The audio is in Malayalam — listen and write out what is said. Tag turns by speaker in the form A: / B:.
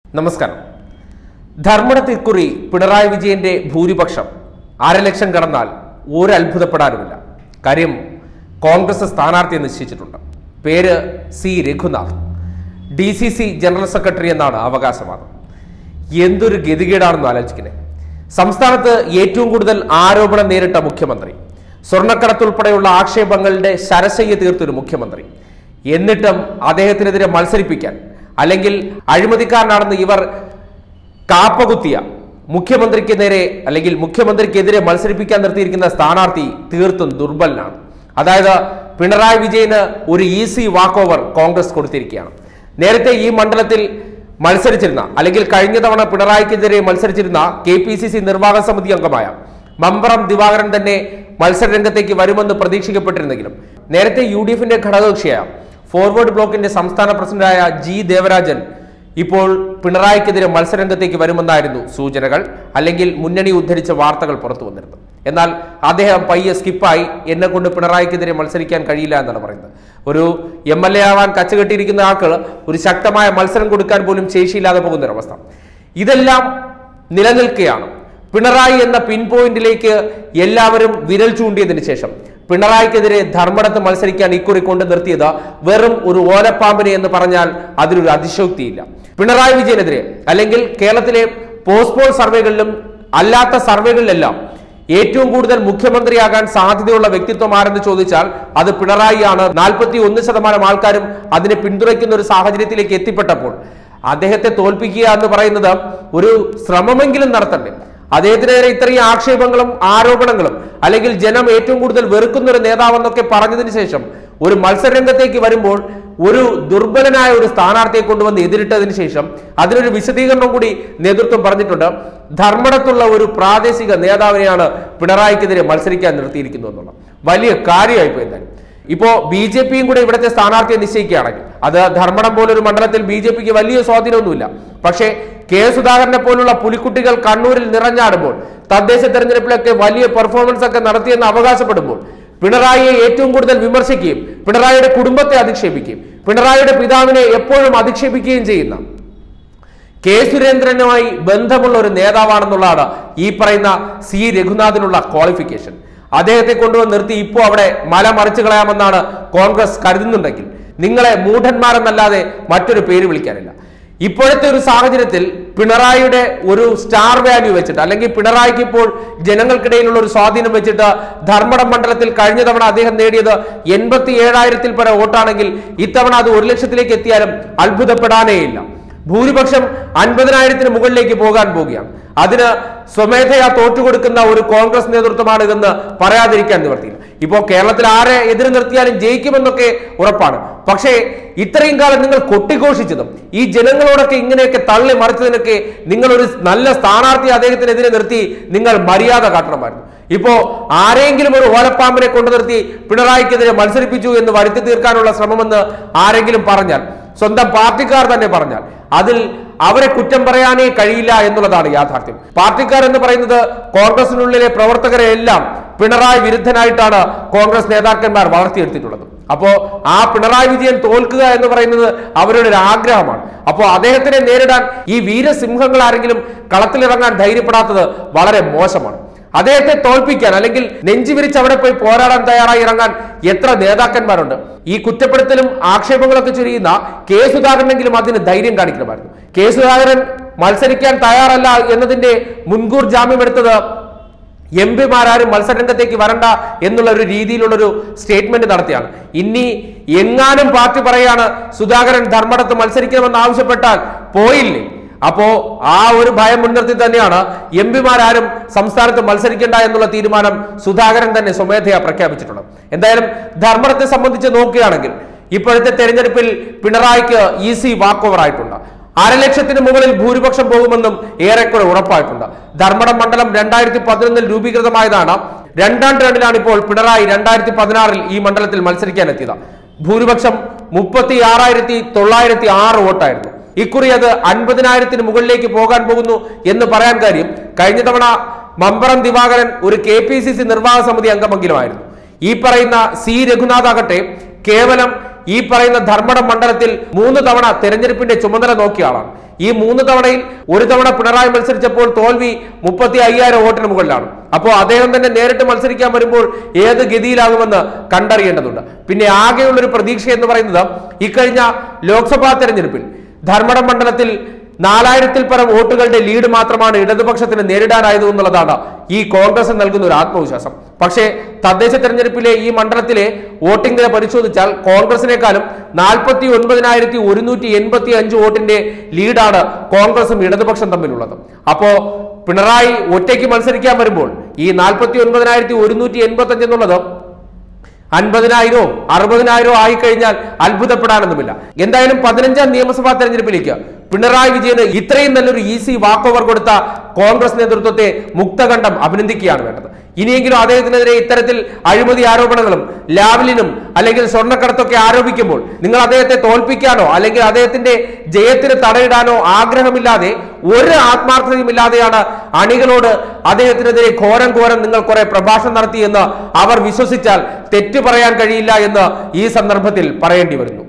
A: നമസ്കാരം ധർമ്മടത്ത് ഇക്കുറി പിണറായി വിജയന്റെ ഭൂരിപക്ഷം അര ലക്ഷം കടന്നാൽ ഒരു അത്ഭുതപ്പെടാനുമില്ല കാര്യം കോൺഗ്രസ് സ്ഥാനാർത്ഥിയെ നിശ്ചയിച്ചിട്ടുണ്ട് പേര് C Raghunath D C C general secretary എന്നാണ് അവകാശവാദം എന്തൊരു ഗതികേടാണെന്ന് ആലോചിക്കുന്നത് സംസ്ഥാനത്ത് ഏറ്റവും കൂടുതൽ ആരോപണം നേരിട്ട മുഖ്യമന്ത്രി സ്വർണ്ണക്കടത്തുൾപ്പെടെയുള്ള ആക്ഷേപങ്ങളുടെ ശരശയ്യ തീർത്തൊരു മുഖ്യമന്ത്രി എന്നിട്ടും അദ്ദേഹത്തിനെതിരെ മത്സരിപ്പിക്കാൻ അല്ലെങ്കിൽ അഴിമതിക്കാരനാണെന്ന് ഇവർ കാപ്പകുത്തിയ മുഖ്യമന്ത്രിക്ക് നേരെ അല്ലെങ്കിൽ മുഖ്യമന്ത്രിക്കെതിരെ മത്സരിപ്പിക്കാൻ നിർത്തിയിരിക്കുന്ന സ്ഥാനാർത്ഥി തീർത്തും ദുർബലനാണ് അതായത് പിണറായി വിജയന് ഒരു ഈസി വാക്ക് ഓവർ കോൺഗ്രസ് കൊടുത്തിരിക്കുകയാണ് നേരത്തെ ഈ മണ്ഡലത്തിൽ മത്സരിച്ചിരുന്ന അല്ലെങ്കിൽ കഴിഞ്ഞ തവണ പിണറായിക്കെതിരെ മത്സരിച്ചിരുന്ന കെ പി സി സി നിർവാഹക സമിതി അംഗമായ മമ്പറം ദിവാകരൻ തന്നെ മത്സര രംഗത്തേക്ക് വരുമെന്ന് പ്രതീക്ഷിക്കപ്പെട്ടിരുന്നെങ്കിലും നേരത്തെ യു ഡി എഫിന്റെ ഘടകകക്ഷിയായ ഫോർവേഡ് ബ്ലോക്കിന്റെ സംസ്ഥാന പ്രസിഡന്റായ ജി ദേവരാജൻ ഇപ്പോൾ പിണറായിക്കെതിരെ മത്സരരംഗത്തേക്ക് വരുമെന്നായിരുന്നു സൂചനകൾ അല്ലെങ്കിൽ മുന്നണി ഉദ്ധരിച്ച വാർത്തകൾ പുറത്തു വന്നിരുന്നത് എന്നാൽ അദ്ദേഹം പയ്യെ സ്കിപ്പായി എന്നെ കൊണ്ട് പിണറായിക്കെതിരെ മത്സരിക്കാൻ കഴിയില്ല എന്നാണ് പറയുന്നത് ഒരു എം എൽ എ ആവാൻ കച്ചുകെട്ടിയിരിക്കുന്ന ആൾക്ക് ഒരു ശക്തമായ മത്സരം കൊടുക്കാൻ പോലും ശേഷിയില്ലാതെ പോകുന്ന ഒരവസ്ഥ ഇതെല്ലാം നിലനിൽക്കുകയാണ് പിണറായി എന്ന പിൻ പോയിന്റിലേക്ക് എല്ലാവരും വിരൽ ചൂണ്ടിയതിനു ശേഷം പിണറായിക്കെതിരെ ധർമ്മടത്ത് മത്സരിക്കാൻ ഇക്കുറി കൊണ്ട് നിർത്തിയത് വെറും ഒരു ഓലപ്പാമ്പിനെ എന്ന് പറഞ്ഞാൽ അതിലൊരു അതിശോക്തിയില്ല പിണറായി വിജയനെതിരെ അല്ലെങ്കിൽ കേരളത്തിലെ പോസ്റ്റ്പോൾ സർവേകളിലും അല്ലാത്ത സർവേകളിലെല്ലാം ഏറ്റവും കൂടുതൽ മുഖ്യമന്ത്രിയാകാൻ സാധ്യതയുള്ള വ്യക്തിത്വം ആരെന്ന് ചോദിച്ചാൽ അത് പിണറായിയാണ് നാൽപ്പത്തി ഒന്ന് ശതമാനം ആൾക്കാരും അതിനെ പിന്തുണയ്ക്കുന്ന ഒരു സാഹചര്യത്തിലേക്ക് എത്തിപ്പെട്ടപ്പോൾ അദ്ദേഹത്തെ തോൽപ്പിക്കുക എന്ന് പറയുന്നത് ഒരു ശ്രമമെങ്കിലും നടത്തണ്ടേ അദ്ദേഹത്തിനെതിരെ ഇത്രയും ആക്ഷേപങ്ങളും ആരോപണങ്ങളും അല്ലെങ്കിൽ ജനം ഏറ്റവും കൂടുതൽ വെറുക്കുന്ന ഒരു നേതാവെന്നൊക്കെ പറഞ്ഞതിന് ശേഷം ഒരു മത്സരരംഗത്തേക്ക് വരുമ്പോൾ ഒരു ദുർബലനായ ഒരു സ്ഥാനാർത്ഥിയെ കൊണ്ടുവന്ന് എതിരിട്ടതിന് ശേഷം അതിനൊരു വിശദീകരണം കൂടി നേതൃത്വം പറഞ്ഞിട്ടുണ്ട് ധർമ്മടത്തുള്ള ഒരു പ്രാദേശിക നേതാവിനെയാണ് പിണറായിക്കെതിരെ മത്സരിക്കാൻ നിർത്തിയിരിക്കുന്നു എന്നുള്ള വലിയ കാര്യമായിപ്പോ എന്തായാലും ഇപ്പോ ബി ജെ പിയും കൂടെ ഇവിടുത്തെ സ്ഥാനാർത്ഥിയെ നിശ്ചയിക്കുകയാണെങ്കിൽ അത് ധർമ്മടം പോലൊരു മണ്ഡലത്തിൽ ബി ജെ പിക്ക് വലിയ സ്വാധീനമൊന്നുമില്ല പക്ഷേ കെ സുധാകരനെ പോലുള്ള പുലിക്കുട്ടികൾ കണ്ണൂരിൽ നിറഞ്ഞാടുമ്പോൾ തദ്ദേശ തെരഞ്ഞെടുപ്പിലൊക്കെ വലിയ പെർഫോമൻസ് ഒക്കെ നടത്തിയെന്ന് അവകാശപ്പെടുമ്പോൾ പിണറായിയെ ഏറ്റവും കൂടുതൽ വിമർശിക്കുകയും പിണറായിയുടെ കുടുംബത്തെ അധിക്ഷേപിക്കുകയും പിണറായിയുടെ പിതാവിനെ എപ്പോഴും അധിക്ഷേപിക്കുകയും ചെയ്യുന്ന കെ സുരേന്ദ്രനുമായി ബന്ധമുള്ള ഒരു നേതാവാണെന്നുള്ളതാണ് ഈ പറയുന്ന സി രഘുനാഥിനുള്ള ക്വാളിഫിക്കേഷൻ അദ്ദേഹത്തെ കൊണ്ടുവന്ന് നിർത്തി ഇപ്പോൾ അവിടെ മല മറിച്ചു കളയാമെന്നാണ് കോൺഗ്രസ് കരുതുന്നുണ്ടെങ്കിൽ നിങ്ങളെ മൂഢന്മാരെന്നല്ലാതെ മറ്റൊരു പേര് വിളിക്കാനില്ല ഇപ്പോഴത്തെ ഒരു സാഹചര്യത്തിൽ പിണറായിയുടെ ഒരു സ്റ്റാർ വാല്യൂ വെച്ചിട്ട് അല്ലെങ്കിൽ പിണറായിക്ക് ഇപ്പോൾ ജനങ്ങൾക്കിടയിലുള്ള ഒരു സ്വാധീനം വെച്ചിട്ട് ധർമ്മടം മണ്ഡലത്തിൽ കഴിഞ്ഞ തവണ അദ്ദേഹം നേടിയത് എൺപത്തി ഏഴായിരത്തിൽ പര വോട്ടാണെങ്കിൽ ഇത്തവണ അത് ഒരു ലക്ഷത്തിലേക്ക് എത്തിയാലും അത്ഭുതപ്പെടാനേയില്ല ഭൂരിപക്ഷം അൻപതിനായിരത്തിന് മുകളിലേക്ക് പോകാൻ പോവുകയാണ് അതിന് സ്വമേധയാ തോറ്റുകൊടുക്കുന്ന ഒരു കോൺഗ്രസ് നേതൃത്വമാണ് ഇതെന്ന് പറയാതിരിക്കാൻ നിവർത്തിയില്ല ഇപ്പോ കേരളത്തിൽ ആരെ എതിര് നിർത്തിയാലും ജയിക്കുമെന്നൊക്കെ ഉറപ്പാണ് പക്ഷേ ഇത്രയും കാലം നിങ്ങൾ കൊട്ടിഘോഷിച്ചതും ഈ ജനങ്ങളോടൊക്കെ ഇങ്ങനെയൊക്കെ തള്ളി മറിച്ചതിനൊക്കെ നിങ്ങൾ ഒരു നല്ല സ്ഥാനാർത്ഥി അദ്ദേഹത്തിനെതിരെ നിർത്തി നിങ്ങൾ മര്യാദ കാട്ടണമായിരുന്നു ഇപ്പോ ആരെങ്കിലും ഒരു ഓലപ്പാമ്പിനെ കൊണ്ടു നിർത്തി പിണറായിക്കെതിരെ മത്സരിപ്പിച്ചു എന്ന് വരുത്തി തീർക്കാനുള്ള ശ്രമമെന്ന് ആരെങ്കിലും പറഞ്ഞാൽ സ്വന്തം പാർട്ടിക്കാർ തന്നെ പറഞ്ഞാൽ അതിൽ അവരെ കുറ്റം പറയാനേ കഴിയില്ല എന്നുള്ളതാണ് യാഥാർത്ഥ്യം പാർട്ടിക്കാർ എന്ന് പറയുന്നത് കോൺഗ്രസിനുള്ളിലെ പ്രവർത്തകരെ എല്ലാം പിണറായി വിരുദ്ധനായിട്ടാണ് കോൺഗ്രസ് നേതാക്കന്മാർ വളർത്തിയെടുത്തിട്ടുള്ളത് അപ്പോ ആ പിണറായി വിജയൻ തോൽക്കുക എന്ന് പറയുന്നത് അവരുടെ ഒരു ആഗ്രഹമാണ് അപ്പോ അദ്ദേഹത്തിനെ നേരിടാൻ ഈ വീരസിംഹങ്ങൾ ആരെങ്കിലും കളത്തിലിറങ്ങാൻ ധൈര്യപ്പെടാത്തത് വളരെ മോശമാണ് അദ്ദേഹത്തെ തോൽപ്പിക്കാൻ അല്ലെങ്കിൽ നെഞ്ചു വിരിച്ച് അവിടെ പോയി പോരാടാൻ തയ്യാറായി ഇറങ്ങാൻ എത്ര നേതാക്കന്മാരുണ്ട് ഈ കുറ്റപ്പെടുത്തലും ആക്ഷേപങ്ങളൊക്കെ ചൊരിയുന്ന കെ സുധാകരനെങ്കിലും അതിന് ധൈര്യം കാണിക്കണമായിരുന്നു കെ സുധാകരൻ മത്സരിക്കാൻ തയ്യാറല്ല എന്നതിന്റെ മുൻകൂർ ജാമ്യം എടുത്തത് എം പിമാരും മത്സരരംഗത്തേക്ക് വരണ്ട എന്നുള്ള ഒരു രീതിയിലുള്ളൊരു സ്റ്റേറ്റ്മെന്റ് നടത്തിയാണ് ഇനി എങ്ങാനും പാർട്ടി പറയാണ് സുധാകരൻ ധർമ്മടത്ത് മത്സരിക്കണമെന്ന് ആവശ്യപ്പെട്ടാൽ പോയില്ലേ അപ്പോ ആ ഒരു ഭയം മുൻനിർത്തി തന്നെയാണ് എം പിമാരും സംസ്ഥാനത്ത് മത്സരിക്കേണ്ട എന്നുള്ള തീരുമാനം സുധാകരൻ തന്നെ സ്വമേധയാ പ്രഖ്യാപിച്ചിട്ടുള്ളത് എന്തായാലും ധർമ്മടത്തെ സംബന്ധിച്ച് നോക്കുകയാണെങ്കിൽ ഇപ്പോഴത്തെ തെരഞ്ഞെടുപ്പിൽ പിണറായിക്ക് ഈസി വാക്ക് ഓവർ ആയിട്ടുണ്ട് അരലക്ഷത്തിന് മുകളിൽ ഭൂരിപക്ഷം പോകുമെന്നും ഏറെക്കുറെ ഉറപ്പായിട്ടുണ്ട് ധർമ്മടം മണ്ഡലം രണ്ടായിരത്തി പതിനൊന്നിൽ രൂപീകൃതമായതാണ് രണ്ടാം ടേണിലാണ് ഇപ്പോൾ പിണറായി രണ്ടായിരത്തി പതിനാറിൽ ഈ മണ്ഡലത്തിൽ മത്സരിക്കാൻ എത്തിയത് ഭൂരിപക്ഷം മുപ്പത്തി ആറായിരത്തി തൊള്ളായിരത്തി ആറ് വോട്ടായിരുന്നു ഇക്കുറി അത് അൻപതിനായിരത്തിന് മുകളിലേക്ക് പോകാൻ പോകുന്നു എന്ന് പറയാൻ കാര്യം കഴിഞ്ഞ തവണ മമ്പറം ദിവാകരൻ ഒരു കെ പി സി സി നിർവാഹക സമിതി അംഗമെങ്കിലുമായിരുന്നു ഈ പറയുന്ന സി രഘുനാഥ് ആകട്ടെ കേവലം ഈ പറയുന്ന ധർമ്മടം മണ്ഡലത്തിൽ മൂന്ന് തവണ തെരഞ്ഞെടുപ്പിന്റെ ചുമതല നോക്കിയ ആളാണ് ഈ മൂന്ന് തവണയിൽ ഒരു തവണ പിണറായി മത്സരിച്ചപ്പോൾ തോൽവി മുപ്പത്തി അയ്യായിരം വോട്ടിന് മുകളിലാണ് അപ്പോൾ അദ്ദേഹം തന്നെ നേരിട്ട് മത്സരിക്കാൻ വരുമ്പോൾ ഏത് ഗതിയിലാകുമെന്ന് കണ്ടറിയേണ്ടതുണ്ട് പിന്നെ ആകെയുള്ള ഒരു പ്രതീക്ഷ എന്ന് പറയുന്നത് ഇക്കഴിഞ്ഞ ലോക്സഭാ തെരഞ്ഞെടുപ്പിൽ ധർമ്മടം മണ്ഡലത്തിൽ നാലായിരത്തിൽ പരം വോട്ടുകളുടെ ലീഡ് മാത്രമാണ് ഇടതുപക്ഷത്തിന് നേരിടാനായത് എന്നുള്ളതാണ് ഈ കോൺഗ്രസ് നൽകുന്ന ഒരു ആത്മവിശ്വാസം പക്ഷേ തദ്ദേശ തെരഞ്ഞെടുപ്പിലെ ഈ മണ്ഡലത്തിലെ വോട്ടിംഗ് നില പരിശോധിച്ചാൽ കോൺഗ്രസിനേക്കാളും നാൽപ്പത്തി ഒൻപതിനായിരത്തി ഒരുന്നൂറ്റി എൺപത്തി അഞ്ച് വോട്ടിന്റെ ലീഡാണ് കോൺഗ്രസും ഇടതുപക്ഷം തമ്മിലുള്ളത് അപ്പോ പിണറായി ഒറ്റയ്ക്ക് മത്സരിക്കാൻ വരുമ്പോൾ ഈ നാൽപ്പത്തി ഒൻപതിനായിരത്തി ഒരുന്നൂറ്റി എൺപത്തി അഞ്ച് എന്നുള്ളത് അൻപതിനായിരോ അറുപതിനായിരോ ആയിക്കഴിഞ്ഞാൽ അത്ഭുതപ്പെടാനൊന്നുമില്ല എന്തായാലും പതിനഞ്ചാം നിയമസഭാ തെരഞ്ഞെടുപ്പിലേക്ക് പിണറായി വിജയന് ഇത്രയും നല്ലൊരു ഈസി വാക്ക് ഓവർ കൊടുത്ത കോൺഗ്രസ് നേതൃത്വത്തെ മുക്തകണ്ഠം അഭിനന്ദിക്കുകയാണ് വേണ്ടത് ഇനിയെങ്കിലും അദ്ദേഹത്തിനെതിരെ ഇത്തരത്തിൽ അഴിമതി ആരോപണങ്ങളും ലാവലിനും അല്ലെങ്കിൽ സ്വർണ്ണക്കടത്തൊക്കെ ആരോപിക്കുമ്പോൾ നിങ്ങൾ അദ്ദേഹത്തെ തോൽപ്പിക്കാനോ അല്ലെങ്കിൽ അദ്ദേഹത്തിന്റെ ജയത്തിന് തടയിടാനോ ആഗ്രഹമില്ലാതെ ഒരു ആത്മാർത്ഥതയുമില്ലാതെയാണ് അണികളോട് അദ്ദേഹത്തിനെതിരെ ഘോരം ഘോരം നിങ്ങൾ കുറെ പ്രഭാഷണം നടത്തിയെന്ന് അവർ വിശ്വസിച്ചാൽ തെറ്റു പറയാൻ കഴിയില്ല എന്ന് ഈ സന്ദർഭത്തിൽ പറയേണ്ടി വരുന്നു